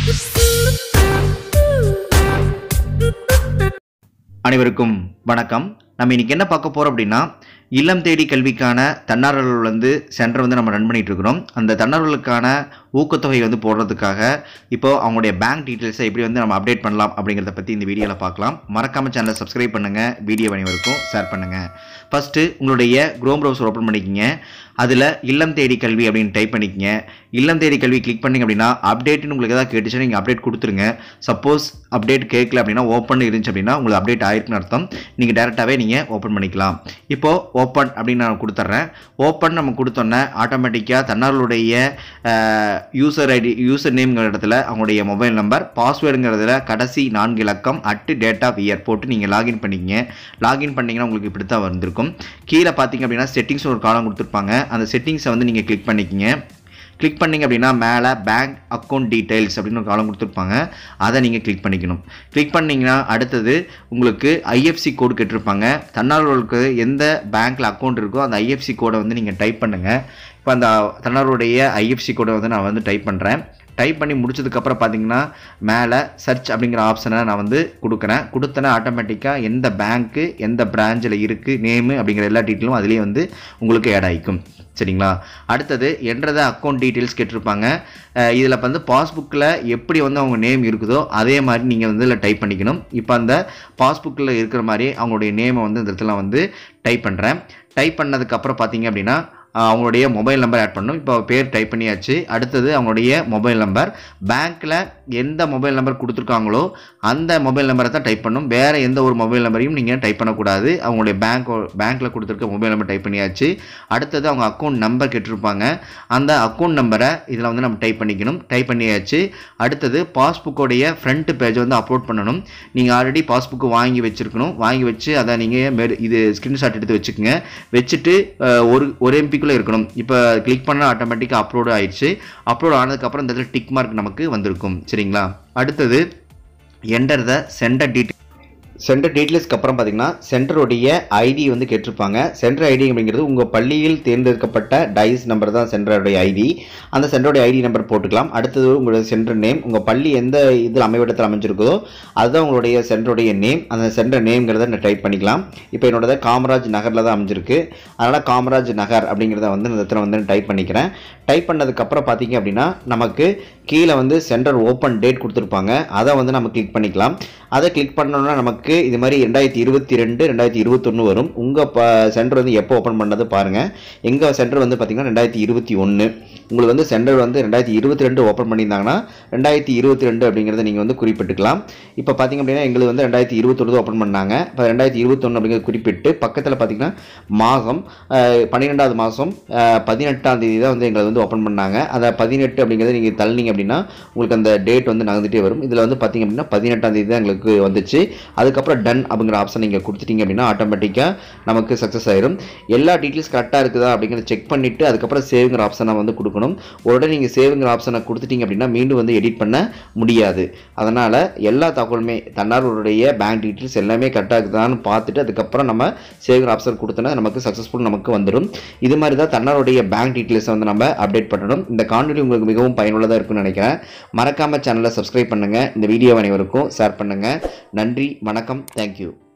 அனைவருக்கும் வணக்கம் நம்ம இன்னைக்கு என்ன பார்க்க போறோம் அப்படின்னா இல்லம் தேடி கல்விக்கான தன்னார்வலர்கள் வந்து சென்டர் வந்து நம்ம ரன் பண்ணிட்டு இருக்கிறோம் அந்த தன்னார்வலர்களுக்கான ஊக்கத்தொகை வந்து போடுறதுக்காக இப்போ அவங்களுடைய பேங்க் டீட்டெயில்ஸை எப்படி வந்து நம்ம அப்டேட் பண்ணலாம் அப்படிங்கிறத பற்றி இந்த வீடியோவில் பார்க்கலாம் மறக்காம சேனலை சப்ஸ்கிரைப் பண்ணுங்க வீடியோ அனைவருக்கும் ஷேர் பண்ணுங்க ஃபர்ஸ்ட் உங்களுடைய குரோம் ப்ரௌசர் ஓப்பன் பண்ணிக்கங்க அதில் இல்லம் தேடி கல்வி அப்படின்னு டைப் பண்ணிக்கங்க இல்லம் தேடி கல்வி கிளிக் பண்ணீங்க அப்படின்னா அப்டேட்னு உங்களுக்கு ஏதாவது கேட்டுச்சுன்னா நீங்கள் அப்டேட் கொடுத்துருங்க சப்போஸ் அப்டேட் கேட்கல அப்படின்னா ஓப்பன் இருந்துச்சு அப்படின்னா உங்களுக்கு அப்டேட் ஆயிருக்குன்னு அர்த்தம் நீங்கள் டேரெக்டாகவே நீங்கள் ஓப்பன் பண்ணிக்கலாம் இப்போ ஓப்பன் அப்படின்னு நான் கொடுத்துட்றேன் ஓப்பன் நம்ம கொடுத்தோன்னே ஆட்டோமேட்டிக்காக தன்னார்களுடைய யூசர் ஐடி யூசர் நேம்ங்கிற இடத்துல அவங்களுடைய மொபைல் நம்பர் பாஸ்வேர்டுங்கிறதுல கடைசி நான்கு இலக்கம் அட்டு டேட் ஆஃப் இயர் போட்டு நீங்கள் லாகின் பண்ணிக்கங்க லாகின் பண்ணிங்கன்னா உங்களுக்கு இப்படி தான் வந்திருக்கும் கீழே பார்த்தீங்க அப்படின்னா செட்டிங்ஸ் ஒரு காலம் கொடுத்துருப்பாங்க அந்த செட்டிங்ஸை வந்து நீங்கள் கிளிக் பண்ணிக்கங்க கிளிக் பண்ணிங்க அப்படின்னா மேலே பேங்க் அக்கௌண்ட் டீடைல்ஸ் அப்படின்னு ஒரு காலம் கொடுத்துருப்பாங்க அதை நீங்கள் கிளிக் பண்ணிக்கணும் கிளிக் பண்ணிங்கன்னா அடுத்தது உங்களுக்கு ஐஎஃப்சி கோடு கேட்டிருப்பாங்க தன்னார்வர்களுக்கு எந்த பேங்க்கில் அக்கௌண்ட் இருக்கோ அந்த ஐஎஃப்சி கோடை வந்து நீங்கள் டைப் பண்ணுங்கள் இப்போ அந்த தன்னார்வருடைய ஐஎஃப்சி கோடை வந்து நான் வந்து டைப் பண்ணுறேன் டைப் பண்ணி முடிச்சதுக்கப்புறம் பார்த்தீங்கன்னா மேலே சர்ச் அப்படிங்கிற ஆப்ஷனை நான் வந்து கொடுக்குறேன் கொடுத்தேன்னா ஆட்டோமேட்டிக்காக எந்த பேங்க்கு எந்த பிரான்ச்சில் இருக்குது நேமு அப்படிங்கிற எல்லா டீட்டெயிலும் அதுலேயே வந்து உங்களுக்கு ஆட் ஆகிக்கும் சரிங்களா அடுத்தது என்றத அக்கௌண்ட் டீட்டெயில்ஸ் கேட்டிருப்பாங்க இதில் வந்து பாஸ்புக்கில் எப்படி வந்து அவங்க நேம் இருக்குதோ அதே மாதிரி நீங்கள் வந்து இதில் டைப் பண்ணிக்கணும் இப்போ அந்த பாஸ்புக்கில் இருக்கிற மாதிரி அவங்களுடைய நேமை வந்து இந்த இடத்துல வந்து டைப் பண்ணுறேன் டைப் பண்ணதுக்கப்புறம் பார்த்தீங்க அப்படின்னா அவங்களுடைய மொபைல் நம்பர் ஆட் பண்ணணும் இப்போ பேர் டைப் பண்ணியாச்சு அடுத்தது அவங்களுடைய மொபைல் நம்பர் பேங்க்கில் எந்த மொபைல் நம்பர் கொடுத்துருக்காங்களோ அந்த மொபைல் நம்பரை தான் டைப் பண்ணணும் வேறு எந்த ஒரு மொபைல் நம்பரையும் நீங்கள் டைப் பண்ணக்கூடாது அவங்களுடைய பேங்க் பேங்க்கில் கொடுத்துருக்க மொபைல் நம்பர் டைப் பண்ணியாச்சு அடுத்தது அவங்க அக்கௌண்ட் நம்பர் கேட்டிருப்பாங்க அந்த அக்கௌண்ட் நம்பரை இதில் வந்து நம்ம டைப் பண்ணிக்கணும் டைப் பண்ணியாச்சு அடுத்தது பாஸ்புக்கோடைய ஃப்ரண்ட் பேஜ் வந்து அப்லோட் பண்ணணும் நீங்கள் ஆல்ரெடி பாஸ்புக்கு வாங்கி வச்சுருக்கணும் வாங்கி வச்சு அதை நீங்கள் மெரு இது ஸ்க்ரீன்ஷாட் எடுத்து வச்சுக்கோங்க வச்சுட்டு ஒரு ஒரு எம்பிக்குள்ளே இருக்கணும் இப்போ கிளிக் பண்ணால் ஆட்டோமேட்டிக்காக அப்லோடு ஆயிடுச்சு அப்லோட் ஆனதுக்கப்புறம் இந்த இடத்துல டிக் மார்க் நமக்கு வந்திருக்கும் சரிங்களா அடுத்தது enter the center detail center டீட்டெயில்ஸ்க்கு அப்புறம் பார்த்தீங்கன்னா சென்டருடைய ஐடி வந்து கேட்டிருப்பாங்க சென்டர் ஐடி அப்படிங்கிறது உங்கள் பள்ளியில் தேர்ந்தெடுக்கப்பட்ட டைஸ் நம்பர் தான் சென்டருடைய ஐடி அந்த சென்டருடைய ஐடி நம்பர் போட்டுக்கலாம் அடுத்தது உங்களுடைய சென்டர் நேம் உங்கள் பள்ளி எந்த இதில் அமைவிடத்தில் அமைஞ்சிருக்குதோ அதுதான் உங்களுடைய சென்டருடைய நேம் அந்த சென்டர் நேம்ங்கிறத நான் டைப் பண்ணிக்கலாம் இப்போ என்னோடது காமராஜ் நகரில் தான் அமைஞ்சிருக்கு அதனால் காமராஜ் நகர் அப்படிங்கிறத வந்து இந்த இடத்துல வந்து டைப் பண்ணிக்கிறேன் டைப் பண்ணதுக்கப்புறம் பார்த்தீங்க அப்படின்னா நமக்கு கீழே வந்து சென்டர் ஓப்பன் டேட் கொடுத்துருப்பாங்க அதை வந்து நம்ம கிளிக் பண்ணிக்கலாம் அதை கிளிக் பண்ணோம்னா நமக்கு இது மாதிரி ரெண்டாயிரத்தி இருபத்தி ரெண்டு ரெண்டாயிரத்தி இருபத்தொன்று வரும் உங்கள் ப சென்டர் வந்து எப்போ ஓப்பன் பண்ணது பாருங்கள் எங்கள் சென்டர் வந்து பார்த்திங்கன்னா ரெண்டாயிரத்தி இருபத்தி ஒன்று உங்களுக்கு வந்து சென்டர் வந்து ரெண்டாயிரத்தி இருபத்தி ரெண்டு ஓப்பன் பண்ணியிருந்தாங்கன்னா ரெண்டாயிரத்தி இருபத்தி ரெண்டு அப்படிங்கிறத நீங்கள் வந்து குறிப்பிட்டுக்கலாம் இப்போ பார்த்திங்க அப்படின்னா எங்களுக்கு வந்து ரெண்டாயிரத்தி இருபத்தொன்று ஓப்பன் பண்ணாங்க இப்போ ரெண்டாயிரத்தி இருபத்தொன்று அப்படிங்கிறத குறிப்பிட்டு பக்கத்தில் பார்த்திங்கன்னா மாதம் பன்னிரெண்டாவது மாதம் பதினெட்டாம் தேதி தான் வந்து எங்களை வந்து ஓப்பன் பண்ணாங்க அதை பதினெட்டு அப்படிங்கிறத நீங்கள் தள்ளினீங்க அப்படின்னா உங்களுக்கு அந்த டேட் வந்து நகர்ந்துட்டே வரும் இதில் வந்து பார்த்திங்க அப்படின்னா பதினெட்டாம் தேதி தான் எங்களுக்கு வந்துச்சு அதுக்கப்புறம் டன் அப்படிங்கிற ஆப்ஷன் நீங்கள் கொடுத்துட்டீங்க அப்படின்னா ஆட்டோமேட்டிக்காக நமக்கு சக்ஸஸ் ஆயிரும் எல்லா டீட்டெயில்ஸ் கரெக்டாக இருக்குதா அப்படிங்கிறத செக் பண்ணிவிட்டு அதுக்கப்புறம் சேவுங்கிற ஆப்ஷனை வந்து கொடுக்கணும் உடனே நீங்கள் சேவுங்கிற ஆப்ஷனை கொடுத்துட்டீங்க அப்படின்னா மீண்டும் வந்து எடிட் பண்ண முடியாது அதனால் எல்லா தகவலுமே தன்னார்வருடைய பேங்க் டீட்டெயில்ஸ் எல்லாமே கரெக்டாக இருக்குதான்னு பார்த்துட்டு அதுக்கப்புறம் நம்ம சேவுங்கிற ஆப்ஷன் கொடுத்தோன்னா நமக்கு சக்ஸஸ்ஃபுல் நமக்கு வந்துடும் இது மாதிரி தான் தன்னாருடைய பேங்க் டீட்டெயில்ஸை வந்து நம்ம அப்டேட் பண்ணணும் இந்த காணொலி உங்களுக்கு மிகவும் பயனுள்ளதாக இருக்கும்னு நினைக்கிறேன் மறக்காமல் சேனலை சப்ஸ்கிரைப் பண்ணுங்கள் இந்த வீடியோ அனைவருக்கும் ஷேர் பண்ணுங்கள் நன்றி வணக்கம் தேங்க்யூ